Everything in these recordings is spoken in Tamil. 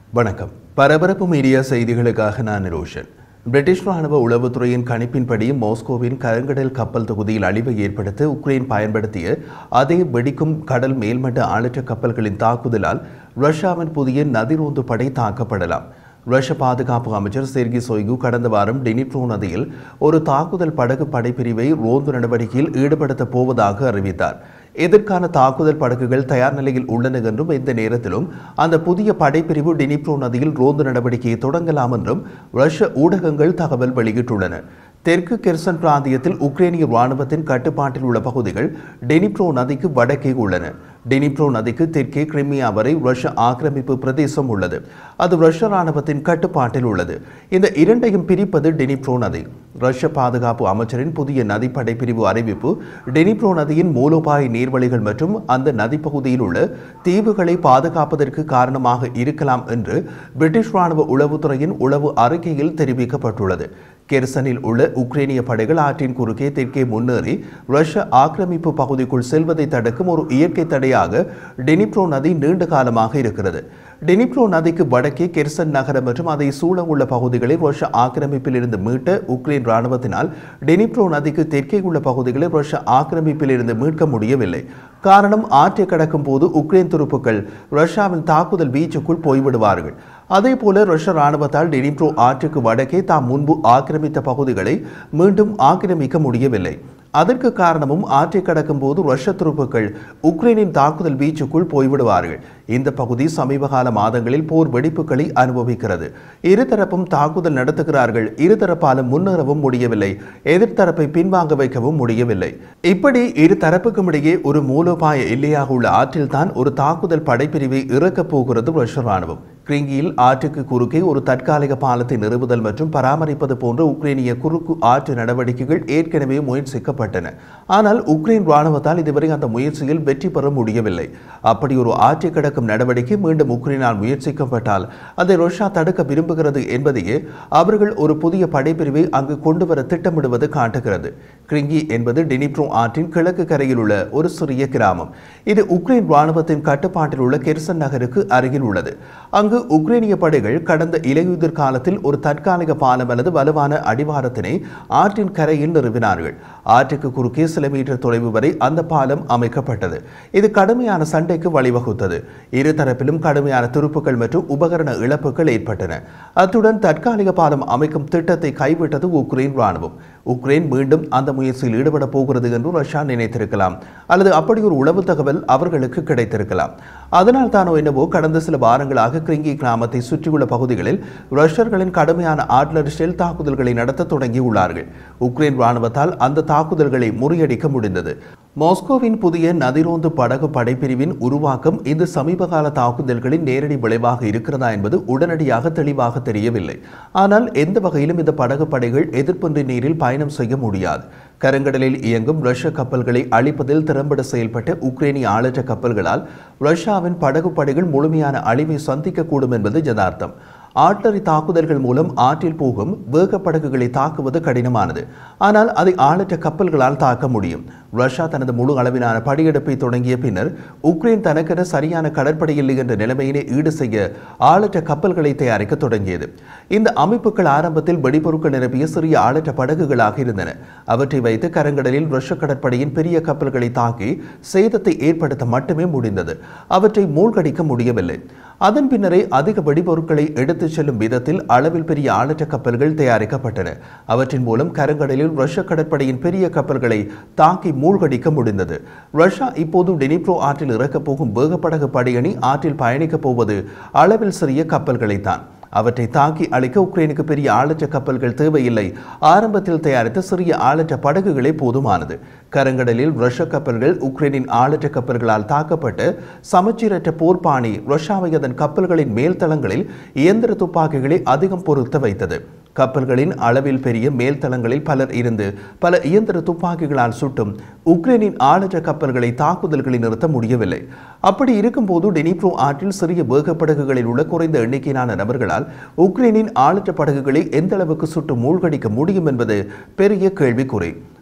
வணக்கம் பரபரப்பு மீடியா செய்திகளுக்காக நான் ரோஷன் பிரிட்டிஷ் ராணுவ உளவுத்துறையின் கணிப்பின்படி மாஸ்கோவின் கருங்கடல் கப்பல் தொகுதியில் அழிவை ஏற்படுத்த உக்ரைன் பயன்படுத்திய அதே வெடிக்கும் கடல் மேல்மட்ட ஆளற்ற கப்பல்களின் தாக்குதலால் ரஷ்யாவின் புதிய நதிரோந்து படை தாக்கப்படலாம் ரஷ்ய பாதுகாப்பு அமைச்சர் செர்கி சொய்கு கடந்த வாரம் டெனிட்ரோ நதியில் ஒரு தாக்குதல் படகு படைப்பிரிவை ரோந்து நடவடிக்கையில் ஈடுபடுத்தப் போவதாக அறிவித்தார் இதற்கான தாக்குதல் படகுகள் தயார் நிலையில் உள்ளன என்றும் எந்த நேரத்திலும் அந்த புதிய படைப்பிரிவு டினிப்ரோ நதியில் ரோந்து நடவடிக்கையை தொடங்கலாம் என்றும் ரஷ்ய ஊடகங்கள் தகவல் வெளியிட்டுள்ளன தெற்கு கெர்சன் பிராந்தியத்தில் உக்ரைனிய ராணுவத்தின் கட்டுப்பாட்டில் உள்ள பகுதிகள் டெனிப்ரோ நதிக்கு வடக்கே உள்ளன டெனிப்ரோ நதிக்கு தெற்கே கிரிமியா வரை ரஷ்ய ஆக்கிரமிப்பு பிரதேசம் உள்ளது அது ரஷ்ய ராணுவத்தின் கட்டுப்பாட்டில் உள்ளது இந்த இரண்டையும் பிரிப்பது டெனிப்ரோ நதி ரஷ்ய பாதுகாப்பு அமைச்சரின் புதிய நதி படைப்பிரிவு அறிவிப்பு டெனிப்ரோ நதியின் மூலோபாய நீர்வழிகள் மற்றும் அந்த நதி பகுதியில் உள்ள தீவுகளை பாதுகாப்பதற்கு காரணமாக இருக்கலாம் என்று பிரிட்டிஷ் ராணுவ உளவுத்துறையின் உளவு அறிக்கையில் தெரிவிக்கப்பட்டுள்ளது கெர்சனில் உள்ள உக்ரைனிய படைகள் ஆற்றின் குறுக்கே தெற்கே முன்னேறி ரஷ்ய ஆக்கிரமிப்பு பகுதிக்குள் செல்வதை தடுக்கும் ஒரு இயற்கை தடையாக டெனிப்ரோ நதி நீண்ட காலமாக இருக்கிறது டெனிப்ரோ நதிக்கு வடக்கே கெர்சன் நகரம் மற்றும் அதை சூழ உள்ள பகுதிகளை ரஷ்ய ஆக்கிரமிப்பில் இருந்து மீட்ட உக்ரைன் ராணுவத்தினால் டெனிப்ரோ நதிக்கு தெற்கே உள்ள பகுதிகளை ரஷ்ய ஆக்கிரமிப்பில் இருந்து மீட்க முடியவில்லை காரணம் ஆற்றை கடக்கும் போது உக்ரைன் துருப்புக்கள் ரஷ்யாவின் தாக்குதல் வீச்சுக்குள் போய்விடுவார்கள் அதே போல ரஷ்ய ராணுவத்தால் டெனிப்ரோ ஆற்றுக்கு வடக்கே தாம் முன்பு ஆக்கிரமித்த பகுதிகளை மீண்டும் ஆக்கிரமிக்க முடியவில்லை அதற்கு காரணமும் ஆற்றை கடக்கும் போது ரஷ்ய துருப்புக்கள் உக்ரைனின் தாக்குதல் வீச்சுக்குள் போய்விடுவார்கள் இந்த பகுதி சமீபகால மாதங்களில் போர் வெடிப்புகளை அனுபவிக்கிறது இருதரப்பும் தாக்குதல் நடத்துகிறார்கள் இருதரப்பாலும் முன்னேறவும் முடியவில்லை எதிர்த்தரப்பை பின்வாங்க வைக்கவும் முடியவில்லை இப்படி இரு தரப்புக்கும் இடையே ஒரு மூலோபாய எல்லையாக உள்ள ஆற்றில்தான் ஒரு தாக்குதல் படைப்பிரிவை இறக்கப் போகிறது ரஷ்ய ராணுவம் கிரிங்கியில் ஆற்றுக்கு குறுக்கே ஒரு தற்காலிக பாலத்தை நிறுவுதல் மற்றும் பராமரிப்பது போன்ற உக்ரைனிய குறுக்கு ஆற்று நடவடிக்கைகள் ஏற்கனவே முயற்சிக்கப்பட்டன ஆனால் உக்ரைன் ராணுவத்தால் இதுவரை அந்த முயற்சியில் வெற்றி பெற முடியவில்லை அப்படி ஒரு ஆற்றை கடக்கும் நடவடிக்கை மீண்டும் உக்ரைனால் முயற்சிக்கப்பட்டால் அதை ரஷ்யா தடுக்க விரும்புகிறது என்பதையே அவர்கள் ஒரு புதிய படைப்பிரிவை அங்கு கொண்டு வர திட்டமிடுவது காட்டுகிறது கிரிங்கி என்பது டெனிப்ரோ ஆற்றின் கிழக்கு கரையில் உள்ள ஒரு சிறிய கிராமம் இது உக்ரைன் ராணுவத்தின் கட்டுப்பாட்டில் உள்ள கெர்சன் நகருக்கு அருகில் உள்ளது அங்கு உக்ரைனிய படைகள் கடந்த இலையுதிர் காலத்தில் ஒரு தற்காலிக பாலம் அல்லது வலுவான அடிவாரத்தினை ஆற்றின் கரையில் நிறுவினார்கள் ஆற்றுக்கு குறுக்கே சில மீட்டர் தொலைவு வரை அந்த பாலம் அமைக்கப்பட்டது இது கடுமையான சண்டைக்கு வழிவகுத்தது இரு தரப்பிலும் கடுமையான துருப்புகள் மற்றும் உபகரண இழப்புகள் ஏற்பட்டன அத்துடன் தற்காலிக பாலம் அமைக்கும் திட்டத்தை கைவிட்டது உக்ரைன் ராணுவம் உக்ரைன் மீண்டும் அந்த முயற்சியில் ஈடுபட போகிறது என்று ரஷ்யா நினைத்திருக்கலாம் அல்லது அப்படி ஒரு உளவு தகவல் அவர்களுக்கு கிடைத்திருக்கலாம் அதனால் தானோ என்னவோ கடந்த சில வாரங்களாக கிரிங்கி கிராமத்தை சுற்றியுள்ள பகுதிகளில் ரஷ்யர்களின் கடுமையான ஆட்லர் ஷெல் தாக்குதல்களை நடத்த தொடங்கியுள்ளார்கள் உக்ரைன் ராணுவத்தால் அந்த தாக்குதல்களை முறியடிக்க முடிந்தது மாஸ்கோவின் புதிய நதிரோந்து படகு படைப்பிரிவின் உருவாக்கம் இந்த சமீபகால தாக்குதல்களின் நேரடி விளைவாக இருக்கிறதா என்பது உடனடியாக தெளிவாக தெரியவில்லை ஆனால் எந்த வகையிலும் இந்த படகு படைகள் எதிர்ப்பின்றி நீரில் பயணம் செய்ய முடியாது கருங்கடலில் இயங்கும் ரஷ்ய கப்பல்களை அழிப்பதில் திறம்பட செயல்பட்ட உக்ரைனிய ஆளற்ற கப்பல்களால் ரஷ்யாவின் படகு படைகள் முழுமையான அழிவை சந்திக்கக்கூடும் என்பது யதார்த்தம் ஆட்லரி தாக்குதல்கள் மூலம் ஆற்றில் போகும் வேக படகுகளை தாக்குவது கடினமானது ஆனால் அதை ஆளற்ற கப்பல்களால் தாக்க முடியும் ரஷ்யா தனது முழு அளவிலான படையெடுப்பை தொடங்கிய பின்னர் உக்ரைன் தனக்கென சரியான கடற்படை இல்லை என்ற நிலைமையினை ஈடு செய்ய ஆளற்ற கப்பல்களை தயாரிக்க தொடங்கியது இந்த அமைப்புகள் ஆரம்பத்தில் வெடிபொருட்கள் நிரப்பிய சிறிய ஆளற்ற படகுகளாக இருந்தன அவற்றை வைத்து கரங்கடலில் ரஷ்ய கடற்படையின் பெரிய கப்பல்களை தாக்கி சேதத்தை ஏற்படுத்த மட்டுமே முடிந்தது அவற்றை மூழ்கடிக்க முடியவில்லை அதன் பின்னரே அதிக வெடிபொருட்களை எடுத்துச் செல்லும் விதத்தில் அளவில் பெரிய ஆளற்ற கப்பல்கள் தயாரிக்கப்பட்டன அவற்றின் மூலம் கரங்கடலில் ரஷ்ய கடற்படையின் பெரிய கப்பல்களை தாக்கி மூழ்கடிக்க முடிந்தது ரஷ்யா இப்போது டெனிப்ரோ ஆற்றில் இறக்கப் போகும் வேகப்படகு படையணி ஆற்றில் பயணிக்கப் போவது அளவில் சிறிய கப்பல்களைத்தான் அவற்றை தாக்கி அழிக்க உக்ரைனுக்கு பெரிய ஆளற்ற கப்பல்கள் தேவையில்லை ஆரம்பத்தில் தயாரித்த சிறிய ஆளற்ற படகுகளே போதுமானது கரங்கடலில் ரஷ்ய கப்பல்கள் உக்ரைனின் ஆளற்ற கப்பல்களால் தாக்கப்பட்டு சமச்சீரற்ற போர்ப்பாணி ரஷ்யாவை அதன் கப்பல்களின் மேல் தளங்களில் இயந்திர துப்பாக்கிகளை அதிகம் பொருத்த வைத்தது கப்பல்களின் அளவில் பெரிய மேல்தளங்களில் பலர் இருந்து பல இயந்திர துப்பாக்கிகளால் சுட்டும் உக்ரைனின் ஆளற்ற கப்பல்களை தாக்குதல்களை நிறுத்த முடியவில்லை அப்படி இருக்கும்போது டெனிப்ரோ ஆற்றில் சிறிய வேகப்படகுகளில் உள்ள குறைந்த எண்ணிக்கையிலான நபர்களால் உக்ரைனின் ஆளற்ற படகுகளை எந்த அளவுக்கு சுட்டு மூழ்கடிக்க முடியும் என்பது பெரிய கேள்விக்குறி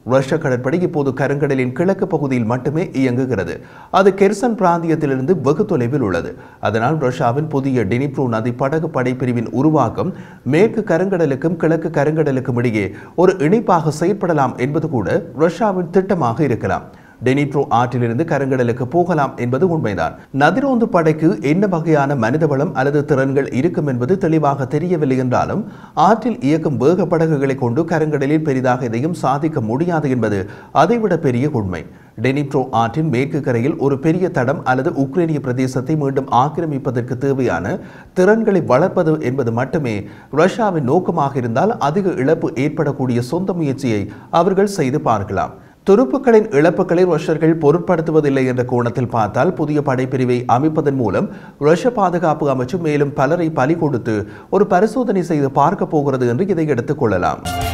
ரஷ்ய கடற்படை இப்போது கருங்கடலின் கிழக்கு பகுதியில் மட்டுமே இயங்குகிறது அது கெர்சன் பிராந்தியத்திலிருந்து வெகு தொலைவில் உள்ளது அதனால் ரஷ்யாவின் புதிய டினிப்ரோ நதி படகு படைப்பிரிவின் உருவாக்கம் மேற்கு கருங்கடலுக்கும் கிழக்கு கருங்கடலுக்கும் இடையே ஒரு இணைப்பாக செயற்படலாம் என்பது கூட ரஷ்யாவின் திட்டமாக இருக்கலாம் டெனிட்ரோ ஆற்றிலிருந்து கருங்கடலுக்கு போகலாம் என்பது உண்மைதான் நதிரோந்து படைக்கு என்ன வகையான மனிதவளம் அல்லது திறன்கள் இருக்கும் என்பது தெளிவாக தெரியவில்லை என்றாலும் ஆற்றில் இயக்கும் வேக படகுகளை கொண்டு கருங்கடலில் பெரிதாக எதையும் சாதிக்க முடியாது என்பது அதைவிட பெரிய உண்மை டெனிப்ரோ ஆற்றின் மேற்கு கரையில் ஒரு பெரிய தடம் அல்லது உக்ரைனிய பிரதேசத்தை மீண்டும் ஆக்கிரமிப்பதற்கு தேவையான திறன்களை வளர்ப்பது என்பது மட்டுமே ரஷ்யாவின் நோக்கமாக இருந்தால் அதிக இழப்பு ஏற்படக்கூடிய சொந்த முயற்சியை அவர்கள் செய்து பார்க்கலாம் துருப்புக்களின் இழப்புகளை ரஷ்யர்கள் பொருட்படுத்துவதில்லை என்ற கோணத்தில் பார்த்தால் புதிய படைப்பிரிவை அமைப்பதன் மூலம் ரஷ்ய பாதுகாப்பு அமைச்சு மேலும் பலரை பலி கொடுத்து ஒரு பரிசோதனை செய்து பார்க்க போகிறது என்று இதை எடுத்துக் கொள்ளலாம்